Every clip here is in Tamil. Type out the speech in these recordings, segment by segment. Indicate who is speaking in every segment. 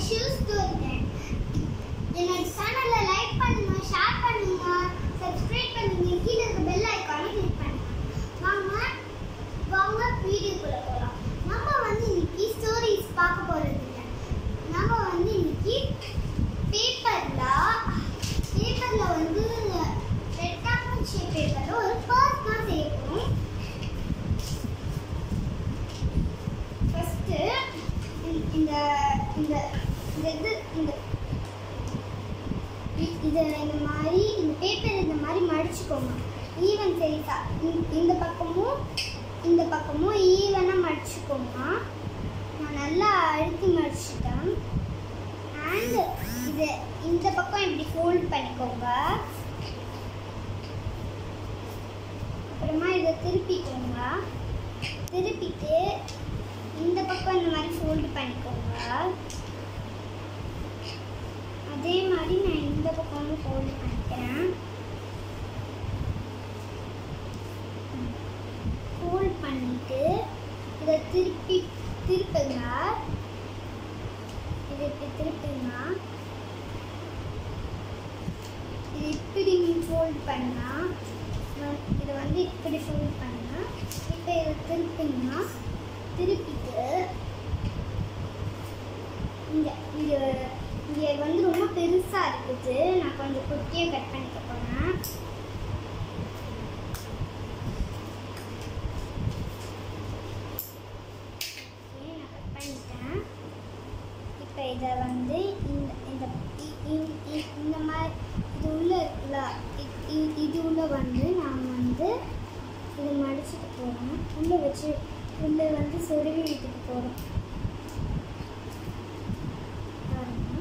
Speaker 1: ஷூஸ் தோறுங்க என்னோட சேனலை லைக் பண்ணுங்க ஷேர் பண்ணுங்க சப்ஸ்கிரைப் பண்ணுங்க கீழே இருக்க பெல் ஐக்கானை கிளிக் பண்ணுங்க வாங்க வாங்க வீடியோக்குள்ள போகலாம் நம்ம வந்து இன்னைக்கு ஸ்டோரிஸ் பார்க்க போறது இல்லை நம்ம வந்து இன்னைக்கு பேப்பர்ல பேப்பர்ல வந்து ரெக்டாங்கிள் ஷேப் பேப்பர்ல ஒரு பர்ஸ் தான் செய்ய போறோம் ஃபர்ஸ்ட் இந்த இந்த இந்த இது இந்த இ- இதை இந்த மாதிரி இந்த பேப்பர் இந்த மாதிரி மடிச்சுக்கோங்க ஈவன் சைஸா இந்த பக்கமும் இந்த பக்கமும் ஈவனாக மடிச்சுக்கோங்க நான் நல்லா அழுத்தி மடிச்சிட்டேன் அண்ட் இது இந்த பக்கம் இப்படி ஃபோல்ட் பண்ணிக்கோங்க அப்புறமா இதை திருப்பிக்கோங்க திருப்பிட்டு இந்த பக்கம் இந்த மாதிரி ஃபோல்டு பண்ணிக்கோங்க அதே மாதிரி நான் இந்த பக்கமும் ஃபோல்டு பண்ணிக்கிறேன் ஃபோல்ட் பண்ணிட்டு இதை திருப்பி திருப்புங்க இதை இப்படி திருப்புங்க இது இப்படி ஃபோல்ட் பண்ணா நான் இதை வந்து இப்படி ஃபோல்ட் பண்ணா இப்போ இதை திருப்புங்க திருப்பிட்டு இங்கே இது இங்கே வந்து ரொம்ப பெருசாக இருக்குது நான் கொஞ்சம் குட்டியாக கட் பண்ணிக்க போகிறேன் நான் கட் பண்ணிட்டேன் இப்போ இதை வந்து இந்த இந்த இ- இ- இ- இந்த மாதிரி இது உள்ள இருக்குல்ல இ- இ- இது உள்ள வந்து நான் வந்து இதை மடிச்சுட்டு போகிறேன் உள்ளே வச்சு உள்ளே வந்து சொருவி விட்டுட்டு போகிறேன் பாருங்க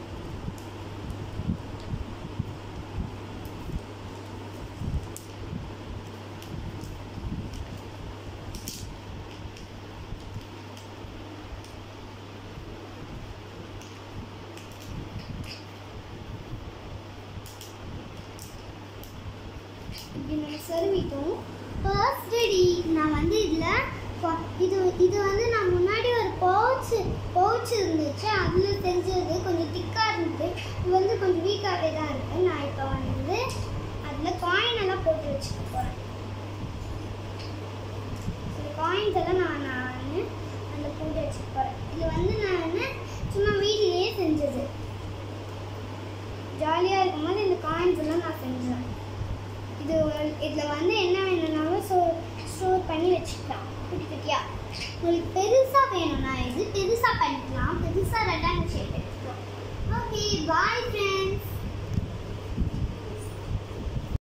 Speaker 1: இப்படி நம்ம சொருவிட்டோம் ஃபர்ஸ்ட் ரெடி நான் வந்து இதில் இது இது வந்து நான் முன்னாடி ஒரு பவுச் பவுச் இருந்துச்சு அதில் செஞ்சது கொஞ்சம் திக்காக இருந்தது இது வந்து கொஞ்சம் வீக்காகவே தான் இருக்குது நான் இப்போ வந்து அதில் காயின் எல்லாம் போட்டு வச்சுக்க போகிறேன் இந்த காயின்ஸ் எல்லாம் நான் நான் அதில் போட்டு வச்சுக்க போகிறேன் இது வந்து நான் சும்மா வீட்டிலேயே செஞ்சது ஜாலியாக இருக்கும்போது இந்த காயின்ஸ் எல்லாம் நான் செஞ்சேன் இது இதில் வந்து என்ன வேணும்னாலும் ஸ்டோ ஸ்டோர் பண்ணி வச்சுக்கலாம் குட்டி குட்டியாக உங்களுக்கு பெருசாக வேணும்னா இது பெருசாக பண்ணிக்கலாம் பெருசாக ரெண்டாங்க ஷேப் எடுத்துக்கலாம் ஓகே பாய் ஃப்ரெண்ட்